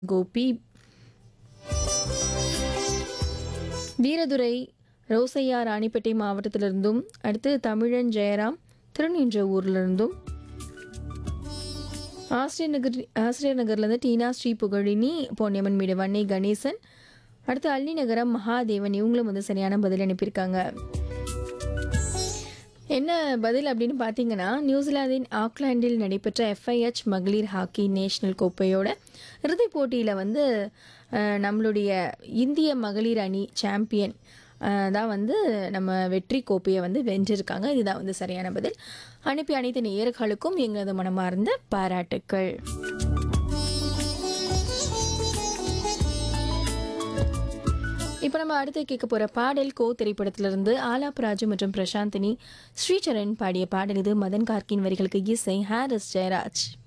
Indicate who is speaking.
Speaker 1: கோபி வீரதுரை ரோசையா ராணிப்பேட்டை மாவட்டத்திலிருந்தும் அடுத்து தமிழன் ஜெயராம் திருநின்ற ஊர்லேருந்தும் ஆசிரியர் நகர் ஆசிரியர் நகர்லேருந்து டீனா ஸ்ரீ புகழினி பொன்னியம்மன் மீடு வன்னை கணேசன் அடுத்து அள்ளி நகரம் மகாதேவன் இவங்களும் வந்து சரியான பதில் அனுப்பியிருக்காங்க என்ன பதில் அப்படின்னு பார்த்தீங்கன்னா நியூசிலாந்தின் ஆக்லாண்டில் நடைபெற்ற எஃப்ஐஹெச் மகளிர் ஹாக்கி நேஷனல் கோப்பையோட இறுதிப் போட்டியில் வந்து அஹ், நம்மளுடைய இந்திய மகளிர் அணி சாம்பியன் அஹ், தான் வந்து நம்ம வெற்றி கோப்பையை வந்து வென்றிருக்காங்க இதுதான் வந்து சரியான பதில் அனுப்பி அனைத்து நேயர்களுக்கும் எங்களது மனமார்ந்த பாராட்டுக்கள் இப்போ நம்ம அடுத்து கேட்க போகிற பாடல் கோ திரைப்படத்திலிருந்து ஆலாப் ராஜு மற்றும் பிரசாந்தினி ஸ்ரீசரண் பாடிய பாடல் இது மதன் கார்கின் வரிகளுக்கு இசை ஹாரிஸ் ஜெயராஜ்